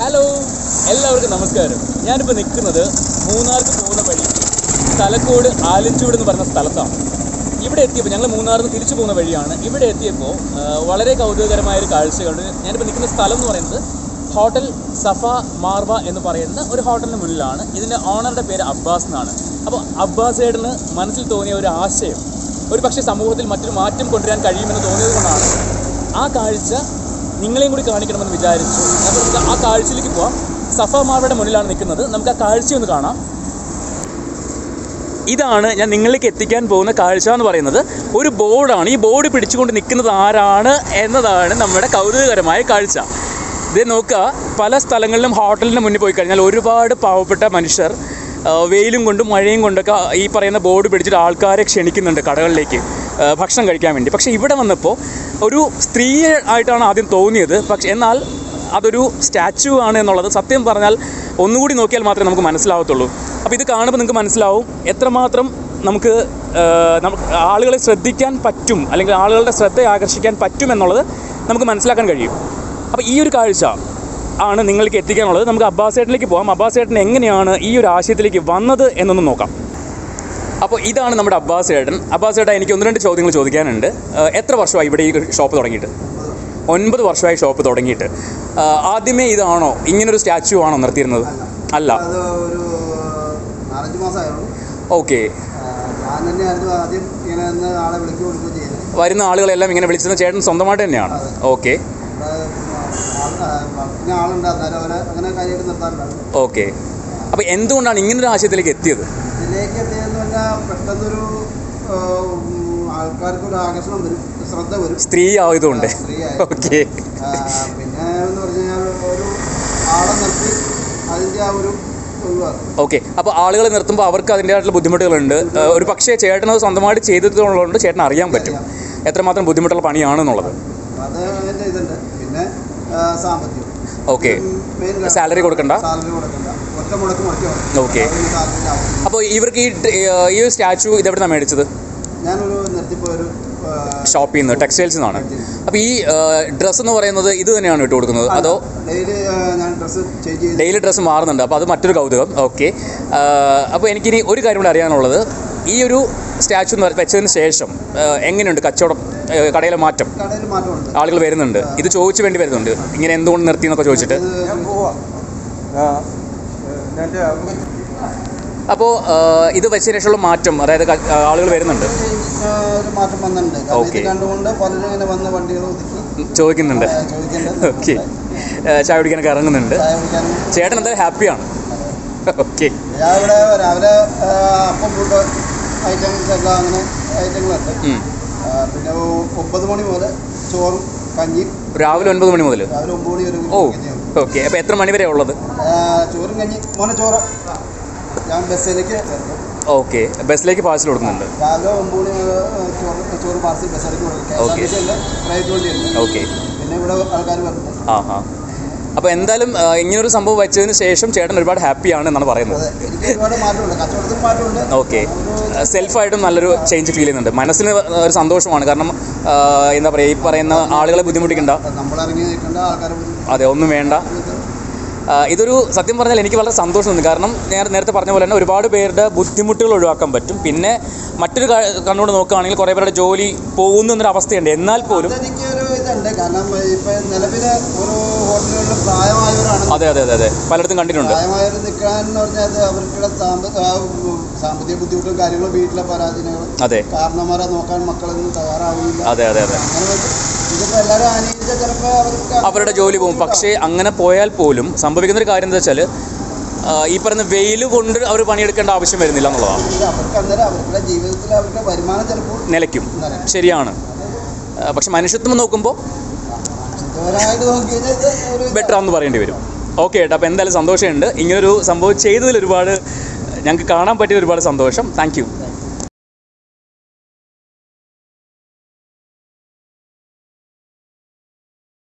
Hello എല്ലാവർക്കും നമസ്കാരം ഞാനിപ്പോൾ നിൽക്കുന്നത് മൂന്നാർക്ക് പോകുന്ന വഴി തലക്കോട് ആലഞ്ചൂട് എന്ന് പറഞ്ഞ സ്ഥലത്താണ് ഇവിടെ എത്തിയപ്പോൾ ഞങ്ങൾ മൂന്നാറിൽ നിന്ന് തിരിച്ചു പോകുന്ന വഴിയാണ് ഇവിടെ എത്തിയപ്പോൾ ആ, വളരെ കൗതുകകരമായ ഒരു കാഴ്ച കണ്ടു ഞാനിപ്പോൾ നിൽക്കുന്ന സ്ഥലം എന്ന് പറയുന്നത് ഹോട്ടൽ സഫ മാർവ എന്ന് പറയുന്ന ഒരു ഹോട്ടലിന് മുന്നിലാണ് ഇതിൻ്റെ ഓണറുടെ പേര് അബ്ബാസ് എന്നാണ് അപ്പോൾ അബ്ബാസ് ഏടന് മനസ്സിൽ തോന്നിയ ഒരു ആശയം ഒരു പക്ഷേ സമൂഹത്തിൽ മറ്റൊരു മാറ്റം കൊണ്ടുവരാൻ കഴിയുമെന്ന് തോന്നിയത് കൊണ്ടാണ് ആ കാഴ്ച നിങ്ങളെയും കൂടി കാണിക്കണമെന്ന് വിചാരിച്ചു അപ്പോൾ നമുക്ക് ആ കാഴ്ചയിലേക്ക് പോവാം സഫ മാർവയുടെ മുന്നിലാണ് നിൽക്കുന്നത് നമുക്ക് ആ കാഴ്ച ഒന്ന് കാണാം ഇതാണ് ഞാൻ നിങ്ങളിലേക്ക് എത്തിക്കാൻ പോകുന്ന കാഴ്ച എന്ന് പറയുന്നത് ഒരു ബോർഡാണ് ഈ ബോർഡ് പിടിച്ചുകൊണ്ട് നിൽക്കുന്നത് ആരാണ് എന്നതാണ് നമ്മുടെ കൗതുകകരമായ കാഴ്ച ഇത് നോക്കുക പല സ്ഥലങ്ങളിലും ഹോട്ടലിന് മുന്നിൽ പോയി കഴിഞ്ഞാൽ ഒരുപാട് പാവപ്പെട്ട മനുഷ്യർ ആ, വെയിലും കൊണ്ടും മഴയും കൊണ്ടൊക്കെ ഈ പറയുന്ന ബോർഡ് പിടിച്ചിട്ട് ആൾക്കാരെ ക്ഷണിക്കുന്നുണ്ട് കടകളിലേക്ക് ആ, ഭക്ഷണം കഴിക്കാൻ വേണ്ടി പക്ഷേ ഇവിടെ വന്നപ്പോൾ ഒരു സ്ത്രീ ആയിട്ടാണ് ആദ്യം തോന്നിയത് പക്ഷെ എന്നാൽ അതൊരു സ്റ്റാച്ചു ആണ് എന്നുള്ളത് സത്യം പറഞ്ഞാൽ ഒന്നുകൂടി നോക്കിയാൽ മാത്രമേ നമുക്ക് മനസ്സിലാവത്തുള്ളൂ അപ്പോൾ ഇത് കാണുമ്പോൾ നിങ്ങൾക്ക് മനസ്സിലാവും എത്രമാത്രം നമുക്ക് ആ, നമുക്ക് ആളുകളെ ശ്രദ്ധിക്കാൻ പറ്റും അല്ലെങ്കിൽ ആളുകളുടെ ശ്രദ്ധ ആകർഷിക്കാൻ പറ്റും എന്നുള്ളത് നമുക്ക് മനസ്സിലാക്കാൻ കഴിയും അപ്പോൾ ഈ ഒരു കാഴ്ച ആണ് നിങ്ങൾക്ക് എത്തിക്കാനുള്ളത് നമുക്ക് അബ്ബാസേട്ടനിലേക്ക് പോകാം അബ്ബാസേട്ടൻ എങ്ങനെയാണ് ഈ ഒരു ആശയത്തിലേക്ക് വന്നത് എന്നൊന്ന് നോക്കാം അപ്പോൾ ഇതാണ് നമ്മുടെ അബ്ബാസ് ഏട്ടൻ അബ്ബാസ് ഏട്ടൻ എനിക്ക് ഒന്ന് രണ്ട് ചോദ്യങ്ങൾ ചോദിക്കാനുണ്ട് ആ, എത്ര വർഷമായി ഇവിടെ ഈ ഷോപ്പ് തുടങ്ങിയിട്ട് ഒൻപത് വർഷമായി ഷോപ്പ് തുടങ്ങിയിട്ട് ആ, ആദ്യമേ ഇതാണോ ഇങ്ങനൊരു സ്റ്റാച്ചു ആണോ നിർത്തിയിരുന്നത് അല്ല അത് ഒരു നാലഞ്ച് മാസമായുള്ളൂ ഓക്കെ ഞാൻ തന്നെയായിരുന്നു ആദ്യം ഇങ്ങനെ ഒന്ന് ആളെ വിളിച്ചു കൊടുക്കുകയും ചെയ്യുന്നത് വരുന്ന ആളുകളെല്ലാം ഇങ്ങനെ വിളിച്ചിരുന്ന ചേട്ടൻ സ്വന്തമായിട്ട് തന്നെയാണ് ഓക്കെ ഇവിടെ ആൾ- പിന്നെ ആളുണ്ട് അന്നേരം അവരെ അങ്ങനെ കാര്യമായിട്ട് നിർത്താറുണ്ടായിരുന്നു ഓക്കെ അപ്പോൾ എന്തുകൊണ്ടാണ് ഇങ്ങനൊരു ആശയത്തിലേക്ക് എത്തിയത് ഇതിലേക്ക് എത്തിയെന്ന് പറഞ്ഞാൽ പെട്ടെന്നൊരു ആ, ഉം, ആൾക്കാർക്ക് ഒരു ആകർഷണം വരും ശ്രദ്ധ വരും സ്ത്രീ ആയതുകൊണ്ട് സ്ത്രീയായി. ഓക്കെ ആ, പിന്നെ എന്ന് പറഞ്ഞു കഴിഞ്ഞാൽ ഒരു ആളെ നിർത്തി അതിൻ്റെ ആ ഒരു ഒഴിവാക്കും ഓക്കെ അപ്പോൾ ആളുകളെ നിർത്തുമ്പോൾ അവർക്ക് അതിൻ്റെതായിട്ടുള്ള ബുദ്ധിമുട്ടുകളുണ്ട് ആ, ഒരു പക്ഷേ ചേട്ടൻ അത് സ്വന്തമായിട്ട് ചെയ്തിട്ടുള്ളതുകൊണ്ട് ചേട്ടൻ അറിയാൻ പറ്റും എത്രമാത്രം ബുദ്ധിമുട്ടുള്ള പണിയാണെന്നുള്ളത് അത് അതിൻ്റെ ഇതുണ്ട് പിന്നെ ആ, സാമ്പത്തികം ഓക്കെ മെയിൻ കാര്യം. സാലറി കൊടുക്കണ്ട സാലറി കൊടുക്കണ്ട ഒറ്റ മുടക്ക് മുടക്കി കൊടുക്കണം. ഓക്കെ. അതിന് സാലറി ആവശ്യം അപ്പോൾ ഇവർക്ക് ഈ ഡ- ഈ ഒരു സ്റ്റാച്ചു ഇതെവിടുന്നാണ് മേടിച്ചത് ഞാനൊരു നിർത്തിപ്പോയൊരു ഷോപ്പിൽ നിന്ന് ടെക്സ്റ്റൈൽസിൽ നിന്നാണ് അപ്പോൾ ഈ ഡ്രസ്സ് എന്ന് പറയുന്നത് ഇത് തന്നെയാണ് ഇട്ട് കൊടുക്കുന്നത് അതോ ഡെയിലി ഞാൻ ഡ്രസ്സ് ചേഞ്ച് ചെയ്ത് ഡെയിലി ഡ്രസ്സ് മാറുന്നുണ്ട് അപ്പോൾ അത് മറ്റൊരു കൗതുകം ഓക്കെ അപ്പോൾ എനിക്കിനി ഒരു കാര്യം കൂടി അറിയാനുള്ളത് ഈ ഒരു സ്റ്റാച്ചു എന്ന് പറയുന്നത് വെച്ചതിന് ശേഷം ആ, എങ്ങനെയുണ്ട് കച്ചവടം ആ, കടയിലെ മാറ്റം കടയിൽ മാറ്റമുണ്ട് ആളുകൾ വരുന്നുണ്ട് ഇത് ചോദിച്ചു വേണ്ടി വരുന്നുണ്ട് ഇങ്ങനെ എന്തുകൊണ്ട് നിർത്തി എന്നൊക്കെ ചോദിച്ചിട്ട് ഇത് ഞാൻ പോവാ എൻ്റെ അപ്പോൾ ഇത് വെച്ചതിന് ശേഷമുള്ള മാറ്റം അതായത് ക- ആളുകൾ വരുന്നുണ്ട് ആ, ഒരു മാറ്റം വന്നിട്ടുണ്ട് കാരണം ഇത് ഓക്കെ. കണ്ടുകൊണ്ട് പലരും ഇങ്ങനെ വന്ന് വണ്ടികൾ ഒതുക്കി ചോദിക്കുന്നുണ്ട് ആ, ചോദിക്കേണ്ടത് ഓക്കെ ചായ കുടിക്കാനൊക്കെ ഇറങ്ങുന്നുണ്ട് ചായ കുടിക്കാനും ചേട്ടൻ എന്തായാലും ഹാപ്പിയാണ് ഓക്കെ ഞാൻ ഇവിടെ രാവിലെ ആ, അപ്പം ഫുഡ് ഐറ്റംസ് എല്ലാം അങ്ങനെ ഐറ്റങ്ങളുണ്ട് ആ, പിന്നെ ഒ- ഒമ്പത് മണി മുതൽ ചോറും കഞ്ഞിയും രാവിലെ ഒൻപത് മണി മുതൽ രാവിലെ ഒമ്പത് മണി വരെ ഓ കഞ്ഞിയും. ഓക്കെ അപ്പോൾ എത്ര മണി വരെ ഉള്ളത് ആ, ചോറും കഞ്ഞി മോനെ ചോറ് ഞാൻ ബസ്സിലേക്ക് വരുന്നു ഓക്കെ ബസ്സിലേക്ക് പാഴ്സൽ കൊടുക്കുന്നുണ്ട് രാവിലെ ഒമ്പത് മണി മുതൽ ചോറ് ചോറ് പാർസൽ ബസ്സിലേക്ക് കൊടുക്കും K S R okay. T C ഉണ്ട് പ്രൈവറ്റ് വണ്ടിയുണ്ട് ഓക്കെ പിന്നെ ഇവിടെ ആൾക്കാർ വരുന്നുണ്ട് ആ ആ അപ്പോൾ എന്തായാലും ആ, ഇങ്ങനൊരു സംഭവം വെച്ചതിന് ശേഷം ചേട്ടൻ ഒരുപാട് ഹാപ്പിയാണ് എന്നാണ് പറയുന്നത് അതെ എനിക്ക് ഒരുപാട് മാറ്റമുണ്ട് കച്ചവടത്തിൽ മാറ്റമുണ്ട് ഓക്കെ സെൽഫായിട്ടും നല്ലൊരു ചേഞ്ച് ഫീൽ ചെയ്യുന്നുണ്ട് മനസ്സിന് ഒരു സന്തോഷമാണ് കാരണം ആ, എന്താ പറയുക ഈ പറയുന്ന ആളുകളെ ബുദ്ധിമുട്ടിക്കണ്ട നമ്മളിറങ്ങി നിൽക്കേണ്ട ആൾക്കാരെ അതെ ഒന്നും വേണ്ട ആ, ഇതൊരു സത്യം പറഞ്ഞാൽ എനിക്ക് വളരെ സന്തോഷം തോന്നി കാരണം ഞാൻ നേരത്തെ പറഞ്ഞ പോലെ തന്നെ ഒരുപാട് പേരുടെ ബുദ്ധിമുട്ടുകൾ ഒഴിവാക്കാൻ പറ്റും പിന്നെ മറ്റൊരു ക- കണ്ണോട് നോക്കുകയാണെങ്കിൽ കുറേ പേരുടെ ജോലി പോകുന്ന എന്നൊരു അവസ്ഥയുണ്ട് എന്നാൽ പോലും അതെനിക്കൊരു ഇതുണ്ട് കാരണം ഇപ്പൊ നിലവിലെ ഒരു ഹോട്ടലുകളിൽ പ്രായമായവരാണ് അതെ അതെ അതെ അതെ പലയിടത്തും കണ്ടിട്ടുണ്ട് പ്രായമായവർ നിൽക്കാൻ എന്ന് പറഞ്ഞാൽ അത് അവർക്കുള്ള സാമ്പ- ആ, ഉം, സാമ്പത്തിക ബുദ്ധിമുട്ടും കാര്യങ്ങളും വീട്ടിലെ പരാധീനങ്ങളും അതെ കാരണന്മാരെ നോക്കാൻ മക്കളൊന്നും തയ്യാറാവില്ല അതെ അതെ അതെ അങ്ങനെ വരും. ഇതിപ്പോ എല്ലാവരും അനുകരിച്ച ചിലപ്പോൾ അവർക്ക് അവരുടെ ജോലി പോകും പക്ഷേ അങ്ങനെ പോയാൽ പോലും സംഭവിക്കുന്ന ഒരു കാര്യം എന്താ വെച്ചാൽ ഈ പറയുന്ന വെയിൽ കൊണ്ട് അവർ പണിയെടുക്കേണ്ട ആവശ്യം വരുന്നില്ല എന്നുള്ളതാണ് ഇത് അവർക്ക് അന്നേരം അവരുടെ ജീവിതത്തിൽ അവരുടെ വരുമാനം ചിലപ്പോൾ നിലയ്ക്കും നിലയ്ക്കും. ശരിയാണ് ആ, പക്ഷെ മനുഷ്യത്വം നോക്കുമ്പോൾ ചിന്തപരമായിട്ട് നോക്കി കഴിഞ്ഞാൽ ഇത് ഒരു ബെറ്റർ ആണെന്ന് പറയേണ്ടി വരും ഓക്കെ ഏട്ടാ അപ്പോൾ എന്തായാലും സന്തോഷമുണ്ട് ഇങ്ങനൊരു സംഭവം ചെയ്തതിൽ ഒരുപാട് ഞങ്ങൾക്ക് കാണാൻ പറ്റിയത് ഒരുപാട് സന്തോഷം താങ്ക് യു